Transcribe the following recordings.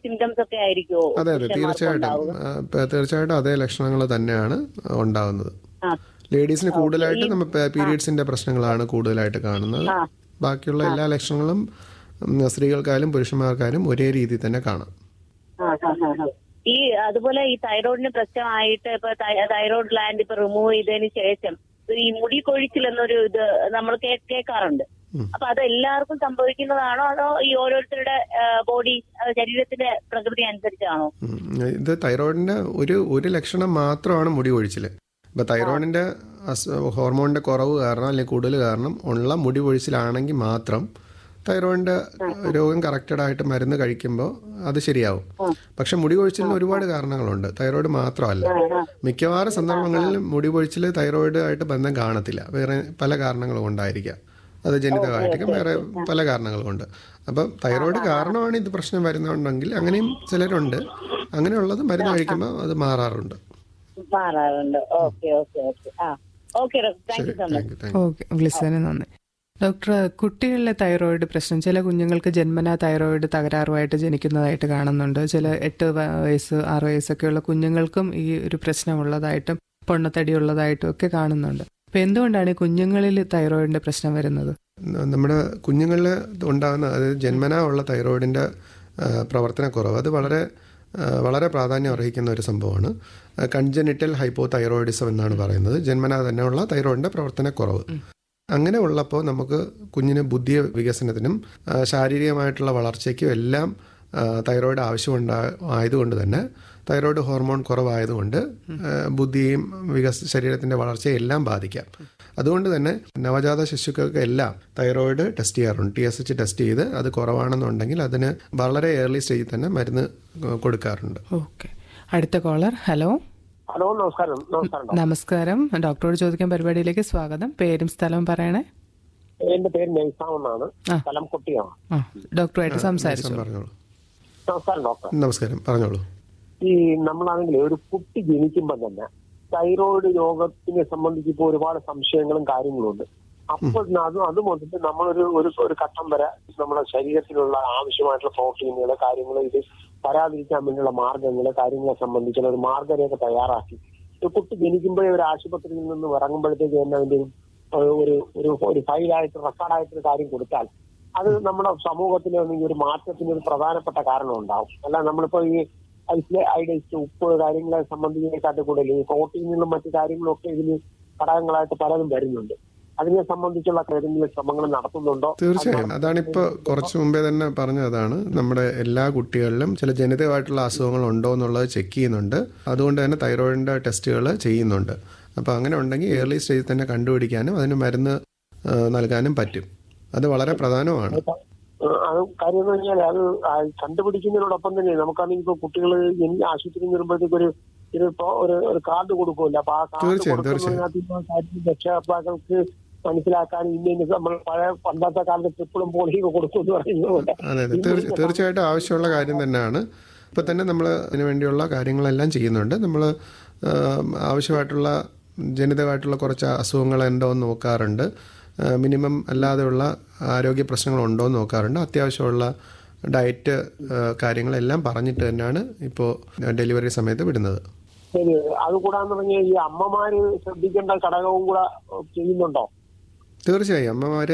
Symptoms ഒക്കെ ആയിരിക്കുമോ അതെ അതെ തീർച്ചയായിട്ടും ആ, പ- തീർച്ചയായിട്ടും അതേ ലക്ഷണങ്ങൾ തന്നെയാണ് ഉണ്ടാകുന്നത് ആ. ലേഡീസിന് കൂടുതലായിട്ട് നമ്മൾ പീരീഡ്സിന്റെ പ്രശ്നങ്ങളാണ് കൂടുതലായിട്ട് കാണുന്നത് ആ. ബാക്കിയുള്ള എല്ലാ ലക്ഷണങ്ങളും ഉം, സ്ത്രീകൾക്കായാലും പുരുഷന്മാർക്കായാലും ഒരേ രീതിയിൽ തന്നെ കാണാം ആ, ആ, ആ, ആ. ഈ അതുപോലെ ഈ തൈറോയിഡിന് പ്രശ്നമായിട്ട് ഇപ്പൊ തൈ- തൈറോയിഡ് ഗ്ലാൻഡ് ഇപ്പൊ റിമൂവ് ചെയ്തതിന് ശേഷം ഈ മുടി കൊഴിച്ചിൽ എന്നൊരു ഇത് നമ്മൾ കേ- കേൾക്കാറുണ്ട് അപ്പൊ അത് എല്ലാവർക്കും സംഭവിക്കുന്നതാണോ അതോ ഈ ഓരോരുത്തരുടെ ബോഡി ശരീരത്തിന്റെ പ്രകൃതി അനുസരിച്ചാണോ ഉം. ഇത് തൈറോയിഡിന്റെ ഒരു ഒരു ലക്ഷണം മാത്രമാണ് മുടി കൊഴിച്ചിൽ ഇപ്പൊ തൈറോയിഡിന്റെ അസ്- ഹോർമോണിന്റെ കുറവ് കാരണം അല്ലെങ്കിൽ കൂടുതൽ കാരണം ഉള്ള മുടി കൊഴിച്ചിലാണെങ്കിൽ മാത്രം തൈറോയിഡിന്റെ രോഗം കറക്റ്റഡ് ആയിട്ട് മരുന്ന് കഴിക്കുമ്പോൾ അത് ശരിയാവും പക്ഷെ മുടി കൊഴിച്ചിലിന് ഒരുപാട് കാരണങ്ങളുണ്ട് തൈറോയിഡ് മാത്രമല്ല മിക്കവാറും സന്ദർഭങ്ങളിൽ മുടി കൊഴിച്ചിൽ തൈറോയിഡ് ആയിട്ട് ബന്ധം കാണത്തില്ല വേറെ പല കാരണങ്ങളും കൊണ്ടായിരിക്കാം അത് ജനിതകമായിരിക്കും വേറെ പല കാരണങ്ങൾ കൊണ്ട് അപ്പം തൈറോയിഡ് കാരണമാണ് ഇത് പ്രശ്നം വരുന്നുണ്ടെങ്കിൽ അങ്ങനെയും ചിലരുണ്ട് അങ്ങനെയുള്ളത് മരുന്ന് കഴിക്കുമ്പോൾ അത് മാറാറുണ്ട് മാറാറുണ്ട് okay okay okay ah okay thank you so much thank you thank you okay വിളിച്ചതിന് നന്ദി ഡോക്ടർ കുട്ടികളിലെ തൈറോയിഡ് പ്രശ്നം ചില കുഞ്ഞുങ്ങൾക്ക് ജന്മനാ തൈറോയിഡ് തകരാറുമായിട്ട് ജനിക്കുന്നതായിട്ട് കാണുന്നുണ്ട് ചില എട്ട് വ- വയസ്സ് ആറ് വയസ്സൊക്കെയുള്ള കുഞ്ഞുങ്ങൾക്കും ഈ ഒരു പ്രശ്നമുള്ളതായിട്ടും പൊണ്ണത്തടി ഉള്ളതായിട്ടും ഒക്കെ കാണുന്നുണ്ട് അപ്പൊ എന്തുകൊണ്ടാണ് ഈ കുഞ്ഞുങ്ങളിൽ തൈറോയിഡിന്റെ പ്രശ്നം വരുന്നത് ന- നമ്മുടെ കുഞ്ഞുങ്ങളിൽ ഉണ്ടാകുന്ന അതായത് ജന്മനാ ഉള്ള തൈറോയിഡിൻ്റെ പ്രവർത്തനക്കുറവ് അത് വളരെ ആ, വളരെ പ്രാധാന്യം അർഹിക്കുന്ന ഒരു സംഭവമാണ് കൺജനിറ്റൽ ഹൈപ്പോ തൈറോയിഡിസം എന്നാണ് പറയുന്നത് ജന്മനാ തന്നെയുള്ള തൈറോയിഡിൻ്റെ പ്രവർത്തനക്കുറവ് അങ്ങനെ ഉള്ളപ്പോൾ നമുക്ക് കുഞ്ഞിന് ബുദ്ധി വികസനത്തിനും ആ, ശാരീരികമായിട്ടുള്ള വളർച്ചയ്ക്കും എല്ലാം ആ, തൈറോയിഡ് ആവശ്യമുണ്ടാ ആയതുകൊണ്ട് തന്നെ തൈറോയിഡ് ഹോർമോൺ കുറവായതുകൊണ്ട് ആ, ബുദ്ധിയും വികസ ശരീരത്തിൻ്റെ വളർച്ചയെ എല്ലാം ബാധിക്കാം അതുകൊണ്ട് തന്നെ നവജാത ശിശുക്കൾക്ക് എല്ലാം തൈറോയിഡ് ടെസ്റ്റ് ചെയ്യാറുണ്ട് ടി എസ് എച്ച് ടെസ്റ്റ് ചെയ്ത് അത് കുറവാണെന്നുണ്ടെങ്കിൽ അതിന് വളരെ ഏർലി സ്റ്റേജിൽ തന്നെ മരുന്ന് കൊടുക്കാറുണ്ട് ഓക്കെ അടുത്ത കോളർ ഹലോ ഹലോ നമസ്കാരം നമസ്കാരം ഡോക്ടർ. നമസ്കാരം ഡോക്ടറോട് ചോദിക്കാൻ പരിപാടിയിലേക്ക് സ്വാഗതം പേരും സ്ഥലവും പറയണേ എന്റെ പേര് നൈസാം എന്നാണ് ആ. സ്ഥലം കുട്ടിയാണ് ആ ഡോക്ടറുമായിട്ട് സംസാരിച്ചു പറഞ്ഞോളൂ നമസ്കാരം ഡോക്ടർ നമസ്കാരം പറഞ്ഞോളൂ ഈ നമ്മളാണെങ്കിൽ ഒരു കുട്ടി ജനിക്കുമ്പോൾ തന്നെ തൈറോയിഡ് രോഗത്തിനെ സംബന്ധിച്ച് ഇപ്പോൾ ഒരുപാട് സംശയങ്ങളും കാര്യങ്ങളും ഉണ്ട് അപ്പോൾ അത് അത് മുതൽ നമ്മളൊരു ഒരു ഒരു ഘട്ടം വരെ നമ്മുടെ ശരീരത്തിലുള്ള ആവശ്യമായിട്ടുള്ള പ്രോട്ടീനുകൾ കാര്യങ്ങൾ ഇത് വരാതിരിക്കാൻ വേണ്ടിയുള്ള മാർഗങ്ങൾ കാര്യങ്ങളെ സംബന്ധിച്ചുള്ള ഒരു മാർഗരേഖ തയ്യാറാക്കി ഒരു കുട്ടി ജനിക്കുമ്പോഴേ ഒരു ആശുപത്രിയിൽ നിന്ന് ഇറങ്ങുമ്പോഴത്തേക്ക് തന്നെ അതിന്റെ ഒരു ഒരു ഒരു ഒരു ഫയലായിട്ട് റെക്കോർഡായിട്ട് ഒരു കാര്യം കൊടുത്താൽ അത് നമ്മുടെ സമൂഹത്തിന് ഒരു മാറ്റത്തിന് ഒരു പ്രധാനപ്പെട്ട കാരണം ഉണ്ടാവും അല്ല നമ്മളിപ്പോ ഈ ഐസിലെ ഐഡൈസ് ഉപ്പ് കാര്യങ്ങളെ സംബന്ധിച്ചതിനെക്കാട്ടും കൂടുതൽ ഈ പ്രോട്ടീനുകളും മറ്റു കാര്യങ്ങളും ഒക്കെ ഇതിന് ഘടകങ്ങളായിട്ട് പലതും വരുന്നുണ്ട് അതിനെ സംബന്ധിച്ചുള്ള ഏതെങ്കിലും ശ്രമങ്ങൾ നടത്തുന്നുണ്ടോ തീർച്ചയായും അതാണിപ്പോ കുറച്ച് മുമ്പേ തന്നെ പറഞ്ഞതാണ് നമ്മുടെ എല്ലാ കുട്ടികളിലും ചില ജനിതകമായിട്ടുള്ള അസുഖങ്ങൾ ഉണ്ടോ എന്നുള്ളത് ചെക്ക് ചെയ്യുന്നുണ്ട് അതുകൊണ്ട് തന്നെ തൈറോയിഡിന്റെ ടെസ്റ്റുകൾ ചെയ്യുന്നുണ്ട് അപ്പോൾ അങ്ങനെ ഉണ്ടെങ്കിൽ ഏർലി സ്റ്റേജിൽ തന്നെ കണ്ടുപിടിക്കാനും അതിന് മരുന്ന് ആ, നൽകാനും പറ്റും അത് വളരെ പ്രധാനമാണ് ഏഹ് അത് കാര്യം എന്ന് പറഞ്ഞാൽ അത് ആ കണ്ടുപിടിക്കുന്നതിനോടൊപ്പം തന്നെ നമുക്കാണെങ്കിൽ ഇപ്പൊ കുട്ടികൾ ആശുപത്രിയിൽ വരുമ്പോഴത്തേക്ക് ഒരു ഒരു ഇപ്പൊ- ഒരു ഒരു കാർഡ് കൊടുക്കുമല്ലോ അപ്പൊ ആ കാർഡ് തീർച്ചയായും, കൊടുക്കുന്നതിനകത്ത് ഇപ്പൊ കാര്യം രക്ഷകർത്താക്കൾക്ക് മനസ്സിലാക്കാൻ ഇന്ന ഇന്ന നമ്മൾ പഴയ പണ്ടത്തെ കാലത്ത് ട്രിപ്പിളും പോളിയും കൊടുക്കുമെന്ന് പറയുന്നത് പോലെ അതെ അതെ തീർച്ച- തീർച്ചയായിട്ടും ആവശ്യമുള്ള കാര്യം തന്നെയാണ് ഇപ്പം തന്നെ നമ്മൾ അതിനു വേണ്ടിയുള്ള കാര്യങ്ങളെല്ലാം ചെയ്യുന്നുണ്ട് നമ്മൾ ആവശ്യമായിട്ടുള്ള ജനിതകമായിട്ടുള്ള കുറച്ച് അസുഖങ്ങൾ ഉണ്ടോ എന്ന് നോക്കാറുണ്ട് ആ, മിനിമം അല്ലാതെയുള്ള ആരോഗ്യ പ്രശ്നങ്ങളുണ്ടോ എന്ന് നോക്കാറുണ്ട് അത്യാവശ്യമുള്ള ഡയറ്റ് ആ, കാര്യങ്ങളെല്ലാം പറഞ്ഞിട്ട് തന്നെയാണ് ഇപ്പോൾ ഡെലിവറി സമയത്ത് വിടുന്നത് ശരി അതുകൂടാന്ന് പറഞ്ഞാൽ ഈ അമ്മമാര് ശ്രദ്ധിക്കേണ്ട ഘടകവും കൂടെ ചെയ്യുന്നുണ്ടോ തീർച്ചയായും അമ്മമാർ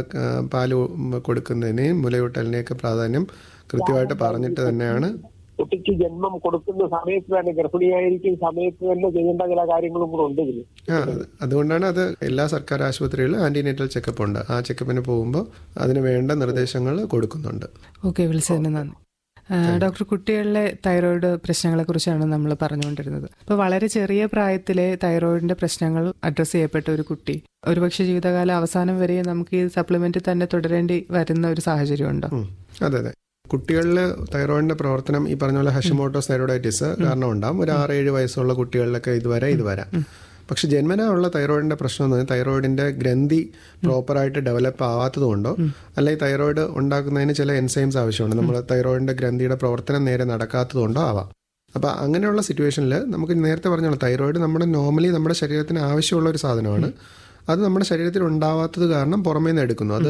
പാല് കൊടുക്കുന്നതിനെയും മുലയൂട്ടലിനെയൊക്കെ പ്രാധാന്യം കൃത്യമായിട്ട് പറഞ്ഞിട്ട് തന്നെയാണ് കുട്ടിക്ക് ജന്മം കൊടുക്കുന്ന സമയത്ത് തന്നെ ഗർഭിണിയായിരിക്കും സമയത്ത് തന്നെ ചെയ്യേണ്ട ചില കാര്യങ്ങളും കൂടെ ഉണ്ട് ഇതിൽ ആ അത് അതുകൊണ്ടാണ് അത് എല്ലാ സർക്കാർ ആശുപത്രികളിലും ആന്റിനേറ്റൽ ചെക്കപ്പ് ഉണ്ട് ആ ചെക്കപ്പിന് പോകുമ്പോൾ അതിന് വേണ്ട നിർദ്ദേശങ്ങൾ കൊടുക്കുന്നുണ്ട് ഓക്കെ വിളിച്ചതിന് നന്ദി ആ, ഡോക്ടർ കുട്ടികളിലെ തൈറോയിഡ് പ്രശ്നങ്ങളെ കുറിച്ചാണ് നമ്മൾ പറഞ്ഞുകൊണ്ടിരുന്നത് അപ്പോൾ വളരെ ചെറിയ പ്രായത്തിലെ തൈറോയിഡിന്റെ പ്രശ്നങ്ങൾ അഡ്രസ്സ് ചെയ്യപ്പെട്ട ഒരു കുട്ടി ഒരുപക്ഷെ ജീവിതകാല അവസാനം വരെ നമുക്ക് ഈ സപ്ലിമെന്റ് തന്നെ തുടരേണ്ടി വരുന്ന ഒരു സാഹചര്യമുണ്ടോ ഉം. അതെ അതെ കുട്ടികളിൽ തൈറോയിഡിന്റെ പ്രവർത്തനം ഈ പറഞ്ഞ പോലെ ഹഷിമോട്ടോസ് തൈറോയിഡൈറ്റിസ് കാരണം ഉണ്ടാവും ഒരു ആറ് ഏഴ് വയസ്സുള്ള കുട്ടികളിലൊക്കെ ഇത് വരെ ഇത് വരാം പക്ഷെ ജന്മനാ ഉള്ള തൈറോയിഡിന്റെ പ്രശ്നം എന്ന് പറഞ്ഞാൽ തൈറോയിഡിന്റെ ഗ്രന്ഥി പ്രോപ്പറായിട്ട് ഡെവലപ്പ് ആവാത്തത് കൊണ്ടോ അല്ലെങ്കിൽ തൈറോയിഡ് ഉണ്ടാക്കുന്നതിന് ചില എൻസൈംസ് ആവശ്യമുണ്ട് നമ്മൾ തൈറോയിഡിന്റെ ഗ്രന്ഥിയുടെ പ്രവർത്തനം നേരെ നടക്കാത്തത് കൊണ്ടോ ആവാം അപ്പോൾ അങ്ങനെയുള്ള സിറ്റുവേഷനിൽ നമുക്ക് നേരത്തെ പറഞ്ഞോളൂ തൈറോയിഡ് നമ്മുടെ നോർമലി നമ്മുടെ ശരീരത്തിന് ആവശ്യമുള്ള ഒരു സാധനമാണ് അത് നമ്മുടെ ശരീരത്തിൽ ഉണ്ടാവാത്തത് കാരണം പുറമേ നിന്ന് എടുക്കുന്നു അത്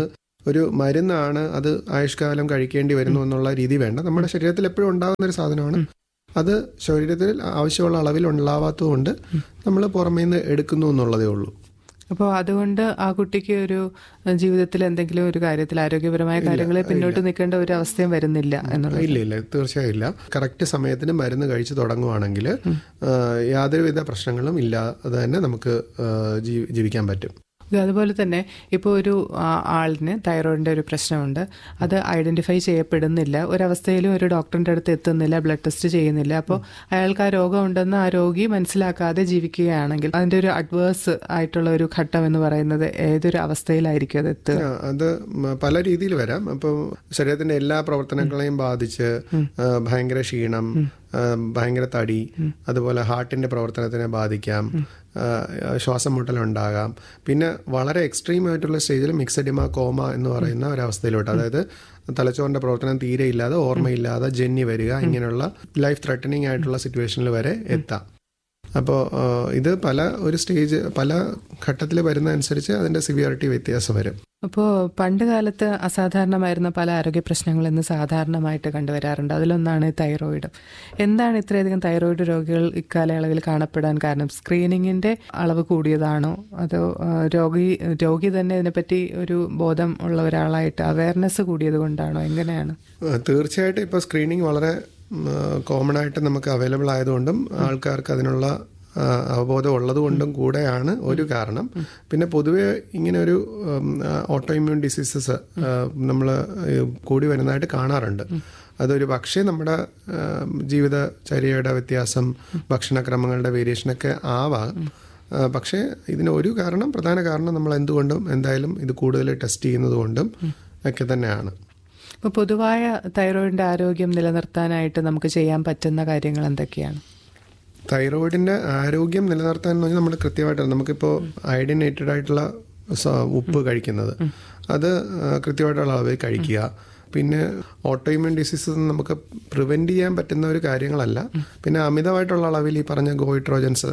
ഒരു മരുന്നാണ് അത് ആയുഷ്കാലം കഴിക്കേണ്ടി വരുന്നു എന്നുള്ള രീതി വേണ്ട നമ്മുടെ ശരീരത്തിൽ എപ്പോഴും ഉണ്ടാകുന്ന ഒരു സാധനമാണ് അത് ശരീരത്തിൽ ആവശ്യമുള്ള അളവിൽ ഉണ്ടാവാത്തതുകൊണ്ട് നമ്മൾ പുറമേ നിന്ന് എടുക്കുന്നു എന്നുള്ളതേ ഉള്ളൂ അപ്പോൾ അതുകൊണ്ട് ആ കുട്ടിക്ക് ഒരു ഏഹ്, ജീവിതത്തിൽ എന്തെങ്കിലും ഒരു കാര്യത്തിൽ ആരോഗ്യപരമായ കാര്യങ്ങളിൽ പിന്നോട്ട് നിൽക്കേണ്ട ഒരു അവസ്ഥയും വരുന്നില്ല എന്നുള്ളത് ഇല്ല ഇല്ല തീർച്ചയായും ഇല്ല കറക്റ്റ് സമയത്തിന് മരുന്ന് കഴിച്ച് തുടങ്ങുവാണെങ്കിൽ യാതൊരുവിധ പ്രശ്നങ്ങളും ഇല്ലാതെ തന്നെ നമുക്ക് ആ, ജീ- ജീവിക്കാൻ പറ്റും ഇത് അതുപോലെ തന്നെ ഇപ്പോൾ ഒരു ആ, ആളിന് തൈറോയിഡിന്റെ ഒരു പ്രശ്നമുണ്ട് അത് ഐഡന്റിഫൈ ചെയ്യപ്പെടുന്നില്ല ഒരവസ്ഥയിലും ഒരു ഡോക്ടറിന്റെ അടുത്ത് എത്തുന്നില്ല ബ്ലഡ് ടെസ്റ്റ് ചെയ്യുന്നില്ല അപ്പോൾ അയാൾക്ക് ആ രോഗം ഉണ്ടെന്ന് ആ രോഗി മനസ്സിലാക്കാതെ ജീവിക്കുകയാണെങ്കിൽ അതിന്റെ ഒരു അഡ്വേഴ്സ് ആയിട്ടുള്ള ഒരു ഘട്ടം എന്ന് പറയുന്നത് ഏതൊരു അവസ്ഥയിലായിരിക്കും അത് എത്തുക ആ, അത് മ- പല രീതിയിൽ വരാം അപ്പം ശരീരത്തിന്റെ എല്ലാ പ്രവർത്തനങ്ങളെയും ബാധിച്ച് ആ, ഭയങ്കര ക്ഷീണം ആ, ഭയങ്കര തടി അതുപോലെ ഹാർട്ടിന്റെ പ്രവർത്തനത്തിനെ ബാധിക്കാം ആ, ശ്വാസം മുട്ടലുണ്ടാകാം പിന്നെ വളരെ എക്സ്ട്രീം ആയിട്ടുള്ള സ്റ്റേജിൽ മിക്സഡിമ കോമ എന്ന് പറയുന്ന ഒരവസ്ഥയിലോട്ട് അതായത് തലച്ചോറിന്റെ പ്രവർത്തനം തീരെ ഇല്ലാതെ ഓർമ്മയില്ലാതെ ജന്നി വരിക ഇങ്ങനെയുള്ള ലൈഫ് ത്രെട്ടനിങ് ആയിട്ടുള്ള സിറ്റുവേഷനിൽ വരെ എത്താം അപ്പോൾ ഇത് പല ഒരു സ്റ്റേജ് പല ഘട്ടത്തിൽ വരുന്ന അനുസരിച്ച് അതിന്റെ സിവിയറിറ്റി വ്യത്യാസം വരും അപ്പോൾ പണ്ട് കാലത്ത് അസാധാരണമായിരുന്ന പല ആരോഗ്യ പ്രശ്നങ്ങൾ ഇന്ന് സാധാരണമായിട്ട് കണ്ടുവരാറുണ്ട് അതിലൊന്നാണ് തൈറോയിഡ് എന്താണ് ഇത്രയധികം തൈറോയിഡ് രോഗികൾ ഇക്കാലയളവിൽ കാണപ്പെടാൻ കാരണം സ്ക്രീനിങ്ങിന്റെ അളവ് കൂടിയതാണോ അതോ ആ, രോഗി രോഗി തന്നെ ഇതിനെപ്പറ്റി ഒരു ബോധം ഉള്ള ഒരാളായിട്ട് അവയർനെസ് കൂടിയത് കൊണ്ടാണോ എങ്ങനെയാണ് ആ, തീർച്ചയായിട്ടും ഇപ്പോൾ സ്ക്രീനിങ് വളരെ കോമൺ ആയിട്ട് നമുക്ക് അവൈലബിൾ ആയതുകൊണ്ടും ആൾക്കാർക്ക് അതിനുള്ള ആ, അവബോധം ഉള്ളതുകൊണ്ടും കൂടെയാണ് ഒരു കാരണം പിന്നെ പൊതുവെ ഇങ്ങനെ ഒരു ഓട്ടോ ഇമ്മ്യൂൺ ഡിസീസസ് നമ്മൾ കൂടി വരുന്നതായിട്ട് കാണാറുണ്ട് അതൊരു പക്ഷേ നമ്മുടെ ആ, ജീവിതചര്യയുടെ വ്യത്യാസം ഭക്ഷണക്രമങ്ങളുടെ വേരിയേഷനൊക്കെ ആവാം ആ, പക്ഷേ ഇതിന് ഒരു കാരണം പ്രധാന കാരണം നമ്മൾ എന്തുകൊണ്ടും എന്തായാലും ഇത് കൂടുതൽ ടെസ്റ്റ് ചെയ്യുന്നത് കൊണ്ടും ഒക്കെ തന്നെയാണ് ഇപ്പോൾ പൊതുവായ തൈറോയിഡിന്റെ ആരോഗ്യം നിലനിർത്താനായിട്ട് നമുക്ക് ചെയ്യാൻ പറ്റുന്ന കാര്യങ്ങൾ എന്തൊക്കെയാണ് തൈറോയിഡിന്റെ ആരോഗ്യം നിലനിർത്താൻ എന്ന് പറഞ്ഞാൽ നമ്മൾ കൃത്യമായിട്ട് നമുക്കിപ്പോൾ അയഡിനേറ്റഡ് ആയിട്ടുള്ള സ- ഉപ്പ് കഴിക്കുന്നത് അത് ആ, കൃത്യമായിട്ടുള്ള അളവിൽ കഴിക്കുക പിന്നെ ഓട്ടോയിമ്യൂൺ ഡിസീസസ് നമുക്ക് പ്രിവെന്റ് ചെയ്യാൻ പറ്റുന്ന ഒരു കാര്യങ്ങളല്ല പിന്നെ അമിതമായിട്ടുള്ള അളവിൽ ഈ പറഞ്ഞ ഗോയിട്രോജൻസ്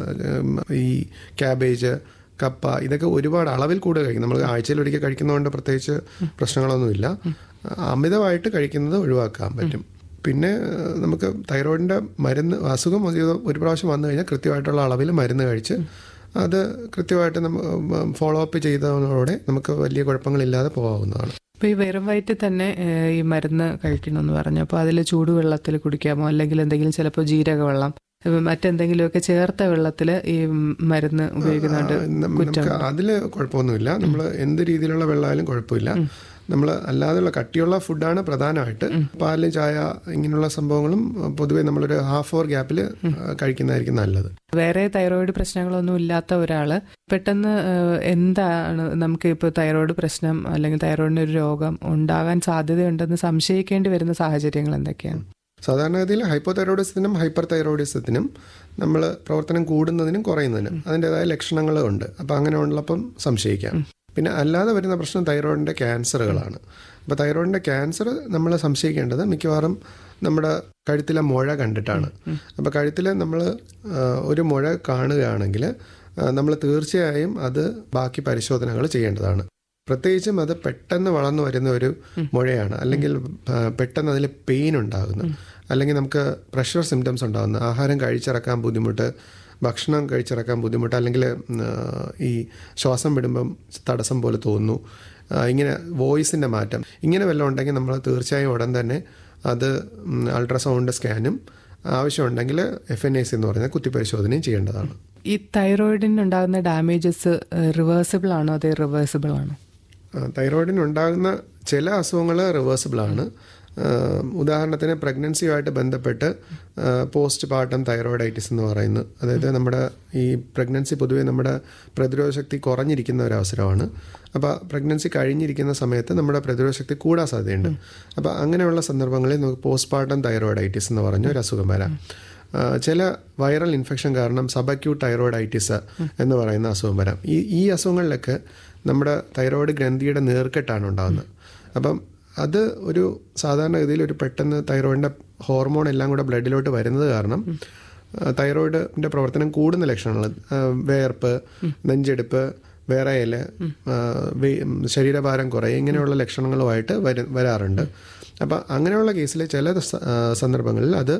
ഈ ക്യാബേജ് കപ്പ ഇതൊക്കെ ഒരുപാട് അളവിൽ കൂടുതൽ കഴിക്കും നമ്മൾ ആഴ്ചയിൽ ഒരിക്കൽ കഴിക്കുന്നതുകൊണ്ട് പ്രത്യേകിച്ച് പ്രശ്നങ്ങളൊന്നുമില്ല അമിതമായിട്ട് കഴിക്കുന്നത് ഒഴിവാക്കാൻ പറ്റും പിന്നെ ഏഹ്, നമുക്ക് തൈറോയിഡിന്റെ മരുന്ന് അസുഖം ഒരു ഒരു പ്രാവശ്യം വന്നു കഴിഞ്ഞാൽ കൃത്യമായിട്ടുള്ള അളവിൽ മരുന്ന് കഴിച്ച് അത് കൃത്യമായിട്ട് നമ്മൾ ഫോളോ അപ്പ് ചെയ്തതോടെ നമുക്ക് വലിയ കുഴപ്പങ്ങളില്ലാതെ പോകാവുന്നതാണ് ഇപ്പൊ ഈ വെറും വയറ്റിൽ തന്നെ ഏഹ്, ഈ മരുന്ന് കഴിക്കണമെന്ന് പറഞ്ഞു അപ്പോൾ അതിൽ ചൂടുവെള്ളത്തിൽ കുടിക്കാമോ അല്ലെങ്കിൽ എന്തെങ്കിലും ചിലപ്പോൾ ജീരകവെള്ളം ഏഹ്, മറ്റെന്തെങ്കിലുമൊക്കെ ചേർത്ത വെള്ളത്തിൽ ഈ മരുന്ന് ഉപയോഗിക്കുന്നുണ്ട് ആ, നം- നമുക്ക് അതിൽ കുഴപ്പമൊന്നുമില്ല നമ്മൾ എന്ത് രീതിയിലുള്ള വെള്ളമായാലും കുഴപ്പമില്ല നമ്മൾ അല്ലാതെയുള്ള കട്ടിയുള്ള ഫുഡാണ് പ്രധാനമായിട്ട് പാല് ചായ ഇങ്ങനെയുള്ള സംഭവങ്ങളും പൊതുവെ നമ്മളൊരു ഹാഫ് അവർ ഗ്യാപ്പിൽ കഴിക്കുന്നതായിരിക്കും നല്ലത് വേറെ തൈറോയിഡ് പ്രശ്നങ്ങളൊന്നും ഇല്ലാത്ത ഒരാള് പെട്ടെന്ന് ഏഹ്, എന്താണ് നമുക്ക് ഇപ്പോൾ തൈറോയിഡ് പ്രശ്നം അല്ലെങ്കിൽ തൈറോയിഡിന് ഒരു രോഗം ഉണ്ടാകാൻ സാധ്യതയുണ്ടെന്ന് സംശയിക്കേണ്ടി വരുന്ന സാഹചര്യങ്ങൾ എന്തൊക്കെയാണ് സാധാരണഗതിയിൽ ഹൈപ്പോ തൈറോയിഡിസത്തിനും ഹൈപ്പർ തൈറോയിഡിസത്തിനും നമ്മൾ പ്രവർത്തനം കൂടുന്നതിനും കുറയുന്നതിനും അതിൻ്റെതായ ലക്ഷണങ്ങളും ഉണ്ട് അപ്പോൾ അങ്ങനെ ഉള്ളപ്പം സംശയിക്കാം പിന്നെ അല്ലാതെ വരുന്ന പ്രശ്നം തൈറോയിഡിൻ്റെ ക്യാൻസറുകളാണ് അപ്പോൾ തൈറോയിഡിൻ്റെ ക്യാൻസർ നമ്മൾ സംശയിക്കേണ്ടത് മിക്കവാറും നമ്മുടെ കഴുത്തിലെ മുഴ കണ്ടിട്ടാണ് അപ്പോൾ കഴുത്തിൽ നമ്മൾ ഒരു മുഴ കാണുകയാണെങ്കിൽ നമ്മൾ തീർച്ചയായും അത് ബാക്കി പരിശോധനകൾ ചെയ്യേണ്ടതാണ് പ്രത്യേകിച്ചും അത് പെട്ടെന്ന് വളർന്നു വരുന്ന ഒരു മുഴയാണ് അല്ലെങ്കിൽ ആ, പെട്ടെന്ന് അതിൽ പെയിൻ ഉണ്ടാകുന്നു അല്ലെങ്കിൽ നമുക്ക് പ്രഷർ സിംറ്റംസ് ഉണ്ടാകുന്നു ആഹാരം കഴിച്ചിറക്കാൻ ബുദ്ധിമുട്ട് ഭക്ഷണം കഴിച്ചിറക്കാൻ ബുദ്ധിമുട്ട് അല്ലെങ്കിൽ ഉം, ആ, ഈ ശ്വാസം വിടുമ്പം തടസ്സം പോലെ തോന്നുന്നു ആ, ഇങ്ങനെ വോയിസിൻ്റെ മാറ്റം ഇങ്ങനെ വല്ലതും ഉണ്ടെങ്കിൽ നമ്മൾ തീർച്ചയായും ഉടൻ തന്നെ അത് അൾട്രാസൗണ്ട് സ്കാനും ആവശ്യമുണ്ടെങ്കിൽ എഫ് എൻ എ സി എന്ന് പറയുന്ന കുത്തിപ്പരിശോധനയും ചെയ്യേണ്ടതാണ് ഈ തൈറോയിഡിന് ഉണ്ടാകുന്ന ഡാമേജസ് റിവേഴ്സിബിൾ ആണോ അതേ റിവേഴ്സിബിൾ ആണോ തൈറോയിഡിന് ഉണ്ടാകുന്ന ചില അസുഖങ്ങൾ റിവേഴ്സിബിൾ ആണ് ആ, ഉദാഹരണത്തിന് പ്രഗ്നൻസിയുമായിട്ട് ബന്ധപ്പെട്ട് പോസ്റ്റ് പാർട്ടം തൈറോയിഡൈറ്റിസ് എന്ന് പറയുന്നു അതായത് നമ്മുടെ ഈ പ്രഗ്നൻസി പൊതുവേ നമ്മുടെ പ്രതിരോധ ശക്തി കുറഞ്ഞിരിക്കുന്ന ഒരു അവസരമാണ് അപ്പോൾ പ്രഗ്നൻസി കഴിഞ്ഞിരിക്കുന്ന സമയത്ത് നമ്മുടെ പ്രതിരോധ ശക്തി കൂടാൻ സാധ്യതയുണ്ട് അപ്പോൾ അങ്ങനെയുള്ള സന്ദർഭങ്ങളിൽ നമുക്ക് പോസ്റ്റ് പാർട്ടം തൈറോയിഡൈറ്റിസ് എന്ന് പറഞ്ഞ ഒരു അസുഖം വരാം ആ, ചില വൈറൽ ഇൻഫെക്ഷൻ കാരണം സബക്യൂട്ട് തൈറോയിഡൈറ്റിസ് എന്ന് പറയുന്ന അസുഖം വരാം ഈ ഈ അസുഖങ്ങളിലൊക്കെ നമ്മുടെ തൈറോയിഡ് ഗ്രന്ഥിയുടെ നീർക്കെട്ടാണ് ഉണ്ടാകുന്നത് അപ്പം അത് ഒരു സാധാരണഗതിയിൽ ഒരു പെട്ടെന്ന് തൈറോയിഡിൻ്റെ ഹോർമോൺ എല്ലാം കൂടെ ബ്ലഡിലോട്ട് വരുന്നത് കാരണം ആ, തൈറോയിഡിൻ്റെ പ്രവർത്തനം കൂടുന്ന ലക്ഷണങ്ങൾ ആ, വേർപ്പ് നെഞ്ചെടുപ്പ് വേറെ ഇല ആ, വെ- ശരീരഭാരം കുറയും ഇങ്ങനെയുള്ള ലക്ഷണങ്ങളുമായിട്ട് വര വരാറുണ്ട് അപ്പം അങ്ങനെയുള്ള കേസിൽ ചില സ- ആ, സന്ദർഭങ്ങളിൽ അത്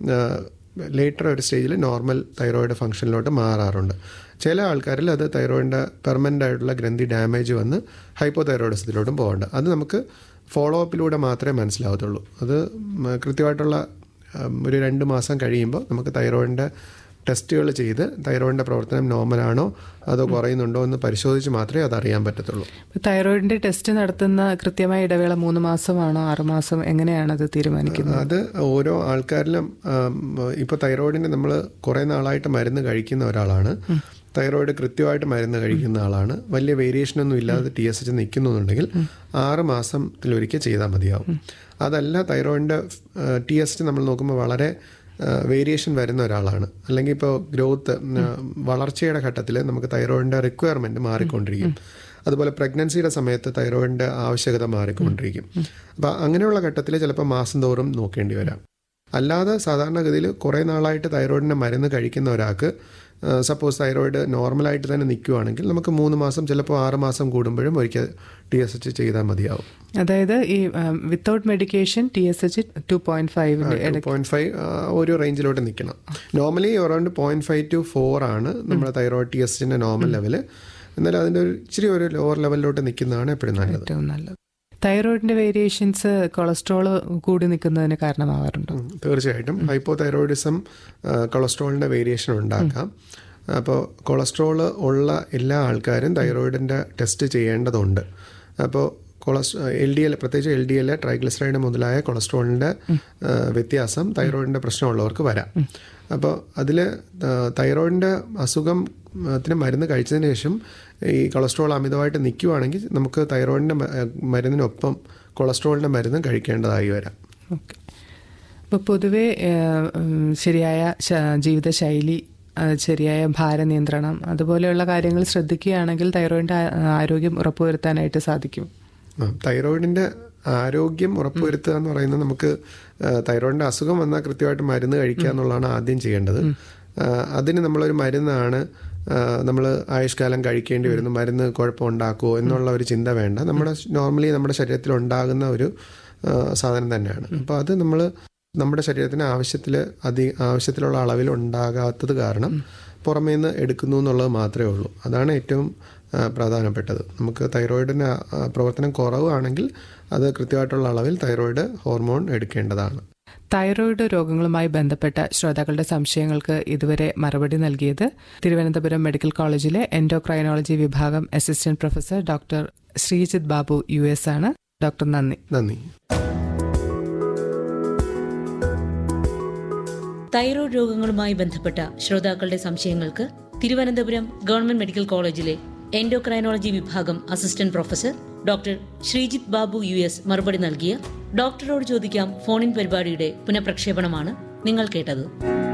ലേറ്റർ ഒരു സ്റ്റേജിൽ നോർമൽ തൈറോയിഡ് ഫംഗ്ഷനിലോട്ട് മാറാറുണ്ട് ചില ആൾക്കാരിൽ അത് തൈറോയിഡിൻ്റെ പെർമനൻ്റ് ആയിട്ടുള്ള ഗ്രന്ഥി ഡാമേജ് വന്ന് ഹൈപ്പോ തൈറോയിഡിസത്തിലോട്ടും പോകേണ്ട അത് നമുക്ക് ഫോളോ അപ്പിലൂടെ മാത്രമേ മനസ്സിലാവത്തുള്ളൂ അത് ഉം, കൃത്യമായിട്ടുള്ള ഉം, ഒരു രണ്ട് മാസം കഴിയുമ്പോൾ നമുക്ക് തൈറോയിഡിൻ്റെ ടെസ്റ്റുകൾ ചെയ്ത് തൈറോയിഡിൻ്റെ പ്രവർത്തനം നോർമലാണോ അതോ കുറയുന്നുണ്ടോ എന്ന് പരിശോധിച്ച് മാത്രമേ അത് അറിയാൻ പറ്റത്തുള്ളൂ ഇപ്പൊ തൈറോയിഡിന്റെ ടെസ്റ്റ് നടത്തുന്ന കൃത്യമായ ഇടവേള മൂന്ന് മാസമാണോ ആറ് മാസം എങ്ങനെയാണ് അത് തീരുമാനിക്കുന്നത് അത് ഓരോ ആൾക്കാരിലും ഇപ്പോൾ തൈറോയിഡിന് നമ്മൾ കുറേ നാളായിട്ട് മരുന്ന് കഴിക്കുന്ന ഒരാളാണ് തൈറോയിഡ് കൃത്യമായിട്ട് മരുന്ന് കഴിക്കുന്ന ആളാണ് വലിയ വേരിയേഷൻ ഒന്നും ഇല്ലാതെ ടി എസ് എച്ച് നിൽക്കുന്നുണ്ടെങ്കിൽ ആറ് മാസത്തിലൊരിക്കൽ ചെയ്താൽ മതിയാവും അതല്ല തൈറോയിഡിൻ്റെ ടി എസ് എച്ച് നമ്മൾ നോക്കുമ്പോൾ വളരെ വേരിയേഷൻ വരുന്ന ഒരാളാണ് അല്ലെങ്കിൽ ഇപ്പോൾ ഗ്രോത്ത് വളർച്ചയുടെ ഘട്ടത്തിൽ നമുക്ക് തൈറോയിഡിൻ്റെ റിക്വയർമെൻറ്റ് മാറിക്കൊണ്ടിരിക്കും അതുപോലെ പ്രഗ്നൻസിയുടെ സമയത്ത് തൈറോയിഡിൻ്റെ ആവശ്യകത മാറിക്കൊണ്ടിരിക്കും അപ്പോൾ അങ്ങനെയുള്ള ഘട്ടത്തിൽ ചിലപ്പോൾ മാസം തോറും നോക്കേണ്ടി വരാം അല്ലാതെ സാധാരണഗതിയിൽ കുറേ നാളായിട്ട് തൈറോയിഡിൻ്റെ മരുന്ന് കഴിക്കുന്ന ഒരാൾക്ക് സപ്പോസ് തൈറോയിഡ് നോർമലായിട്ട് തന്നെ നിൽക്കുവാണെങ്കിൽ നമുക്ക് മൂന്ന് മാസം ചിലപ്പോൾ ആറ് മാസം കൂടുമ്പോഴും ഒരിക്കൽ ടി എസ് എച്ച് ചെയ്താൽ മതിയാവും അതായത് ഈ without medication T S H two point ഫൈവിന്റെ ടു പോയിന്റ് ഫൈവ് ഒരു റേഞ്ചിലോട്ട് നിൽക്കണം normally around point five to four ആണ് നമ്മുടെ തൈറോയിഡ് ടി എസ് എച്ചിൻ്റെ നോർമൽ ലെവല് എന്നാലും അതിൻ്റെ ഒരു ഇച്ചിരി ഒരു ലോവർ ലെവലിലോട്ട് നിൽക്കുന്നതാണ് എപ്പോഴും നല്ലത് ഏറ്റവും നല്ലത് തൈറോയിഡിന്റെ വേരിയേഷൻസ് കൊളസ്ട്രോൾ കൂടി നിൽക്കുന്നതിന് കാരണമാവാറുണ്ടോ ഉം, തീർച്ചയായിട്ടും ഹൈപ്പോ തൈറോയിഡിസം കൊളസ്ട്രോളിൻ്റെ വേരിയേഷൻ ഉണ്ടാക്കാം അപ്പോൾ കൊളസ്ട്രോൾ ഉള്ള എല്ലാ ആൾക്കാരും തൈറോയിഡിൻ്റെ ടെസ്റ്റ് ചെയ്യേണ്ടതുണ്ട് അപ്പോൾ കൊളസ് എൽ ഡി എൽ പ്രത്യേകിച്ച് എൽ ഡി എൽ ട്രൈഗ്ലിസറൈഡ് മുതലായ കൊളസ്ട്രോളിൻ്റെ വ്യത്യാസം തൈറോയിഡിൻ്റെ പ്രശ്നമുള്ളവർക്ക് വരാം അപ്പോൾ അതിൽ തൈറോയിഡിൻ്റെ അസുഖം ത്തിന് മരുന്ന് കഴിച്ചതിന് ശേഷം ഈ കൊളസ്ട്രോൾ അമിതമായിട്ട് നിൽക്കുവാണെങ്കിൽ നമുക്ക് തൈറോയിഡിൻ്റെ മരുന്നിനൊപ്പം കൊളസ്ട്രോളിൻ്റെ മരുന്നും കഴിക്കേണ്ടതായി വരാം ഓക്കെ അപ്പോൾ പൊതുവെ ഏഹ്, ഉം, ശരിയായ ശ- ജീവിതശൈലി അത് ശരിയായ ഭാരനിയന്ത്രണം അതുപോലെയുള്ള കാര്യങ്ങൾ ശ്രദ്ധിക്കുകയാണെങ്കിൽ തൈറോയിഡിന്റെ ആ- ആരോഗ്യം ഉറപ്പുവരുത്താനായിട്ട് സാധിക്കും ആ, തൈറോയിഡിന്റെ ആരോഗ്യം ഉറപ്പുവരുത്തുക എന്ന് പറയുന്നത് നമുക്ക് ആ, തൈറോയിഡിന്റെ അസുഖം വന്നാൽ കൃത്യമായിട്ട് മരുന്ന് കഴിക്കുക എന്നുള്ളതാണ് ആദ്യം ചെയ്യേണ്ടത് ആ, അതിന് നമ്മളൊരു മരുന്നാണ് നമ്മൾ ആയുഷ്കാലം കഴിക്കേണ്ടി വരുന്നു മരുന്ന് കുഴപ്പമുണ്ടാക്കുമോ എന്നുള്ള ഒരു ചിന്ത വേണ്ട നമ്മുടെ നോർമലി നമ്മുടെ ശരീരത്തിൽ ഉണ്ടാകുന്ന ഒരു ആ, സാധനം തന്നെയാണ് അപ്പോൾ അത് നമ്മൾ നമ്മുടെ ശരീരത്തിന് ആവശ്യത്തിൽ അതി ആവശ്യത്തിലുള്ള അളവിൽ ഉണ്ടാകാത്തത് കാരണം പുറമേ നിന്ന് എടുക്കുന്നു എന്നുള്ളത് മാത്രമേ ഉള്ളൂ അതാണ് ഏറ്റവും ആ, പ്രധാനപ്പെട്ടത് നമുക്ക് തൈറോയിഡിന് ആ, പ്രവർത്തനം കുറവാണെങ്കിൽ അത് കൃത്യമായിട്ടുള്ള അളവിൽ തൈറോയിഡ് ഹോർമോൺ എടുക്കേണ്ടതാണ് തൈറോയിഡ് രോഗങ്ങളുമായി ബന്ധപ്പെട്ട ശ്രോതാക്കളുടെ സംശയങ്ങൾക്ക് ഇതുവരെ മറുപടി നൽകിയത് തിരുവനന്തപുരം മെഡിക്കൽ കോളേജിലെ എൻഡോക്രൈനോളജി വിഭാഗം assistant professor doctor Sreejith Babu U S ആണ് ഡോക്ടർ നന്ദി നന്ദി തൈറോയ്ഡ് രോഗങ്ങളുമായി ബന്ധപ്പെട്ട ശ്രോതാക്കളുടെ സംശയങ്ങൾക്ക് തിരുവനന്തപുരം ഗവൺമെന്റ് മെഡിക്കൽ കോളേജിലെ എൻഡോക്രൈനോളജി വിഭാഗം assistant professor doctor Sreejith Babu U S മറുപടി നൽകിയ ഡോക്ടറോട് ചോദിക്കാം ഫോണിൻ പരിപാടിയുടെ പുനഃപ്രക്ഷേപണമാണ് നിങ്ങൾ കേട്ടത്